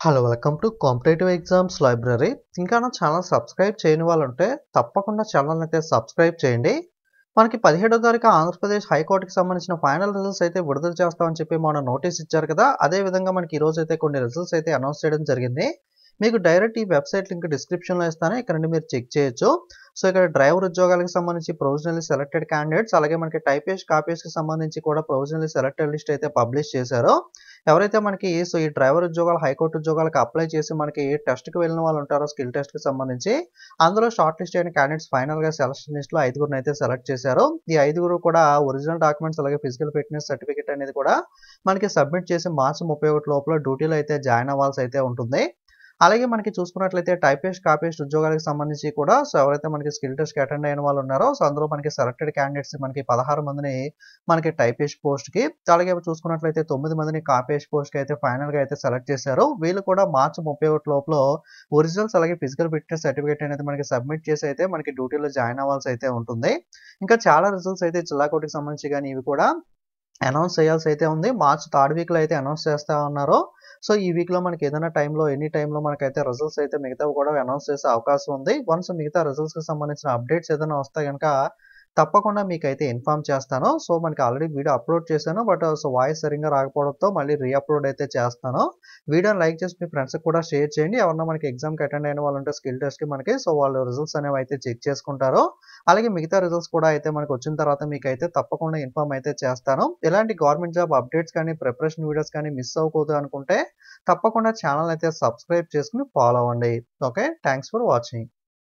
hello welcome to competitive exams library ఇంకా నా channel subscribe చేయని వాళ్ళు ఉంటే తప్పకుండా ఛానల్ అయితే సబ్స్క్రైబ్ చేయండి మనకి పదిహేడో తారీఖు ఆంధ్రప్రదేశ్ హైకోర్టుకి సంబంధించిన ఫైనల్ రిజల్ట్స్ అయితే విడుదల చేస్తామని చెప్పి మన నోటీస్ ఇచ్చారు కదా అదే విధంగా మనకి ఈ రోజు అయితే కొన్ని రిజల్ట్స్ అయితే అనౌన్స్ చేయడం జరిగింది మీకు డైరెక్ట్ ఈ వెబ్సైట్ లింక్ డిస్క్రిప్షన్లో ఇస్తాను ఇక్కడ నుండి మీరు చెక్ చేయొచ్చు సో ఇక్కడ డ్రైవర్ ఉద్యోగాలకు సంబంధించి ప్రొవిజనల్లీ సెలెక్టెడ్ క్యాండిడేట్స్ అలాగే మనకి టైపేస్ట్ కాపీస్కి సంబంధించి కూడా ప్రొవిజనల్లీ సెలెక్టెడ్ లిస్ట్ అయితే పబ్లిష్ చేశారో ఎవరైతే మనకి సో ఈ డ్రైవర్ ఉద్యోగాలు హైకోర్టు ఉద్యోగాలకు అప్లై చేసి మనకి టెస్ట్కి వెళ్ళిన వాళ్ళు ఉంటారో స్కిల్ టెస్ట్కి సంబంధించి అందులో షార్ట్ లిస్ట్ అయిన క్యాండిడేట్స్ ఫైనల్గా సెలక్షన్ లిస్ట్లో ఐదుగురిని అయితే సెలెక్ట్ చేశారు ఈ ఐదుగురు కూడా ఒరిజినల్ డాక్యుమెంట్స్ అలాగే ఫిజికల్ ఫిట్నెస్ సర్టిఫికేట్ అనేది కూడా మనకి సబ్మిట్ చేసి మార్చి ముప్పై ఒకటి లోపల డ్యూటీలో అయితే జాయిన్ అవ్వాల్సి అయితే ఉంటుంది అలాగే మనకి చూసుకున్నట్లయితే టైపేస్ట్ కాపేస్ట్ ఉద్యోగాలకు సంబంధించి కూడా సో ఎవరైతే మనకి స్కిల్ టెస్ట్కి అటెండ్ అయిన వాళ్ళు ఉన్నారో సో అందులో మనకి సెలెక్టెడ్ క్యాండిడేట్స్ మనకి పదహారు మందిని మనకి టైపేస్ట్ పోస్ట్కి అలాగే చూసుకున్నట్లయితే తొమ్మిది మందిని కాపేస్ట్ పోస్ట్కి అయితే ఫైనల్గా అయితే సెలెక్ట్ చేశారు వీళ్ళు కూడా మార్చి ముప్పై ఒకటి లోపల ఒరిజినల్స్ అలాగే ఫిజికల్ ఫిట్నెస్ సర్టిఫికేట్ అనేది మనకి సబ్మిట్ చేసి అయితే మనకి డ్యూటీలో జాయిన్ అవ్వాల్సి అయితే ఉంటుంది ఇంకా చాలా రిజల్ట్స్ అయితే జిల్లా కోర్టుకి సంబంధించి కానీ ఇవి కూడా అనౌన్స్ చేయాల్సి అయితే ఉంది మార్చ్ థర్డ్ వీక్లో అయితే అనౌన్స్ చేస్తా ఉన్నారు సో ఈ వీక్లో మనకి ఏదైనా టైంలో ఎనీ టైంలో మనకైతే రిజల్ట్స్ అయితే మిగతావి కూడా అనౌన్స్ చేసే అవకాశం ఉంది వన్స్ మిగతా రిజల్ట్స్కి సంబంధించిన అప్డేట్స్ ఏదైనా వస్తే కనుక తప్పకుండా మీకు అయితే ఇన్ఫామ్ చేస్తాను సో మనకి ఆల్రెడీ వీడియో అప్లోడ్ చేశాను బట్ సో వాయిస్ సరిగ్గా రాకపోవడంతో మళ్ళీ రీఅప్లోడ్ అయితే చేస్తాను వీడియోని లైక్ చేసి మీ ఫ్రెండ్స్కి కూడా షేర్ చేయండి ఎవరన్నా మనకి ఎగ్జామ్కి అటెండ్ అయిన వాళ్ళు ఉంటే స్కిల్ టెస్ట్కి మనకి సో వాళ్ళు రిజల్ట్స్ అనేవి అయితే చెక్ చేసుకుంటారు అలాగే మిగతా రిజల్ట్స్ కూడా అయితే మనకి వచ్చిన తర్వాత మీకు అయితే తప్పకుండా ఇన్ఫామ్ అయితే చేస్తాను ఇలాంటి గవర్నమెంట్ జాబ్ అప్డేట్స్ కానీ ప్రిపరేషన్ వీడియోస్ కానీ మిస్ అవ్వకూడదు అనుకుంటే తప్పకుండా ఛానల్ అయితే సబ్స్క్రైబ్ చేసుకుని ఫాలో అవ్వండి ఓకే థ్యాంక్స్ ఫర్ వాచింగ్